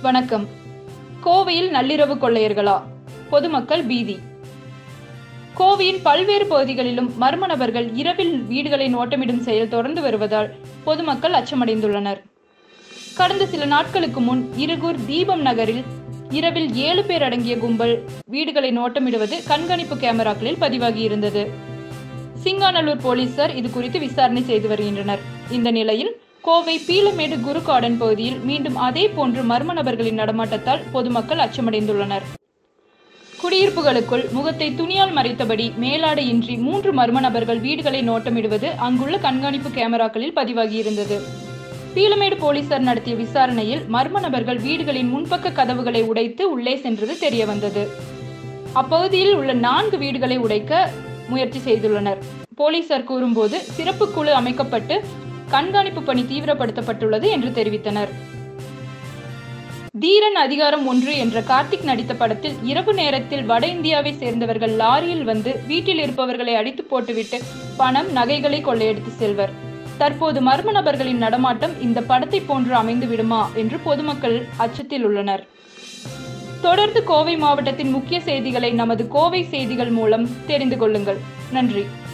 வணக்கம் கோவையில் நள்ளிரவு கொள்ளையர்களா பொதுமக்கள் பீதி கோவையின் பல்வேறு பகுதிகளிலும் மர்ம நபர்கள் இரவில் வீடுகளை நோட்டமிடும் செயல் தொடர்ந்து வருவதால் பொதுமக்கள் அச்சமடைந்துள்ளனர் கடந்த சில நாட்களுக்கு முன் இருகூர் தீபம் நகரில் இரவில் ஏழு பேர் அடங்கிய கும்பல் வீடுகளை நோட்டமிடுவது கண்காணிப்பு கேமராக்களில் பதிவாகியிருந்தது சிங்காநல்லூர் போலீசார் இது குறித்து விசாரணை செய்து வருகின்றனர் இந்த நிலையில் கோவை பீலமேடு குரு கார்டன் பகுதியில் மீண்டும் அதே போன்று மர்ம நபர்களின் நடமாட்டத்தால் பொதுமக்கள் அச்சமடைந்துள்ளனர் குடியிருப்புகளுக்குள் முகத்தை துணியால் மறைத்தபடி மேலாடையின்றி மூன்று மர்ம நபர்கள் வீடுகளை நோட்டமிடுவது அங்குள்ள கண்காணிப்பு கேமராக்களில் பதிவாகியிருந்தது பீலமேடு போலீசார் நடத்திய விசாரணையில் மர்ம நபர்கள் வீடுகளின் முன்பக்க கதவுகளை உடைத்து உள்ளே சென்றது தெரிய வந்தது அப்பகுதியில் உள்ள நான்கு வீடுகளை உடைக்க முயற்சி செய்துள்ளனர் போலீசார் கூறும்போது சிறப்பு குழு அமைக்கப்பட்டு கண்காணிப்பு பணி தீவிரப்படுத்தப்பட்டுள்ளது என்று தெரிவித்தனர் தீரன் அதிகாரம் ஒன்று என்ற கார்த்திக் நடித்த படத்தில் இரவு நேரத்தில் வட இந்தியாவை சேர்ந்தவர்கள் லாரியில் வந்து வீட்டில் இருப்பவர்களை அடித்து போட்டுவிட்டு பணம் நகைகளை கொள்ளையடித்து செல்வர் தற்போது மர்ம நபர்களின் நடமாட்டம் இந்த படத்தை போன்று அமைந்து விடுமா என்று பொதுமக்கள் அச்சத்தில் உள்ளனர் தொடர்ந்து கோவை மாவட்டத்தின் முக்கிய செய்திகளை நமது கோவை செய்திகள் மூலம் தெரிந்து கொள்ளுங்கள் நன்றி